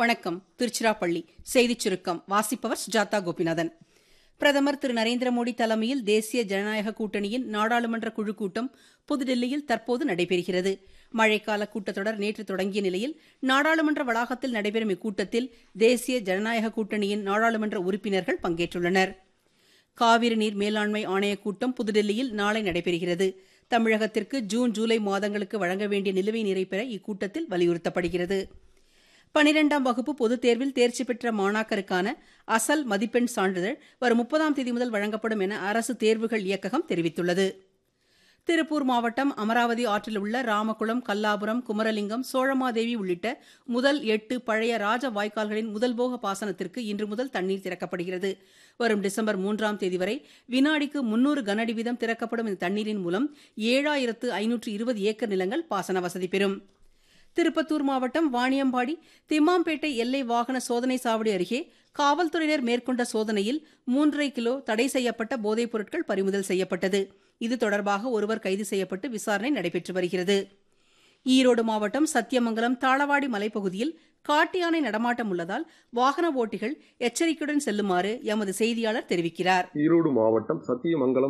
வணக்கம் திருச்சிராப்பள்ளி செய்திச் சுருக்கம் வாசிப்பவர் சுஜாதா கோபிநாதன் பிரதமர் திரு நரேந்திர மோடி தலைமையில் தேசிய ஜனநாயக கூட்டணியின் நாடாளுமன்ற குழு கூட்டம் புதுடில்லியில் தற்போது நடைபெறுகிறது மழைக்கால கூட்டத்தொடர் நேற்று தொடங்கிய நிலையில் நாடாளுமன்ற வளாகத்தில் நடைபெறும் இக்கூட்டத்தில் தேசிய ஜனநாயக கூட்டணியின் நாடாளுமன்ற உறுப்பினர்கள் பங்கேற்றுள்ளனர் காவிரி நீர் மேலாண்மை ஆணையக் கூட்டம் புதுடில்லியில் நாளை நடைபெறுகிறது தமிழகத்திற்கு ஜூன் ஜூலை மாதங்களுக்கு வழங்க வேண்டிய நிலுவை நீரை பெற இக்கூட்டத்தில் வலியுறுத்தப்படுகிறது பனிரெண்டாம் வகுப்பு பொதுத் தேர்வில் தேர்ச்சி பெற்ற மாணாக்கருக்கான அசல் மதிப்பெண் சான்றிதழ் வரும் முப்பதாம் தேதி முதல் வழங்கப்படும் என அரசு தேர்வுகள் இயக்ககம் தெரிவித்துள்ளது திருப்பூர் மாவட்டம் அமராவதி ஆற்றில் உள்ள ராமகுளம் கல்லாபுரம் குமரலிங்கம் சோழமாதேவி உள்ளிட்ட முதல் எட்டு பழைய ராஜ வாய்க்கால்களின் முதல் போக பாசனத்திற்கு இன்று முதல் தண்ணீர் திறக்கப்படுகிறது வரும் டிசம்பர் மூன்றாம் தேதி வரை வினாடிக்கு முன்னூறு கனஅடி வீதம் திறக்கப்படும் இந்த தண்ணீரின் மூலம் ஏழாயிரத்து ஐநூற்று இருபது ஏக்கர் நிலங்கள் பாசன வசதி பெறும் திருப்பத்தூர் மாவட்டம் வாணியம்பாடி திம்மாம்பேட்டை எல்லை வாகன சோதனை சாவடி அருகே காவல்துறையினர் மேற்கொண்ட சோதனையில் மூன்றரை கிலோ தடை செய்யப்பட்ட போதைப் பொருட்கள் பறிமுதல் செய்யப்பட்டது இது தொடர்பாக ஒருவர் கைது செய்யப்பட்டு விசாரணை நடைபெற்று வருகிறது ஈரோடு மாவட்டம் சத்தியமங்கலம் தாளவாடி மலைப்பகுதியில் காட்டு யானை நடமாட்டம் உள்ளதால் வாகன ஓட்டிகள் எச்சரிக்கையுடன் செல்லுமாறு எமது செய்தியாளர் தெரிவிக்கிறார் ஈரோடு மாவட்டம் சத்தியமங்கலம்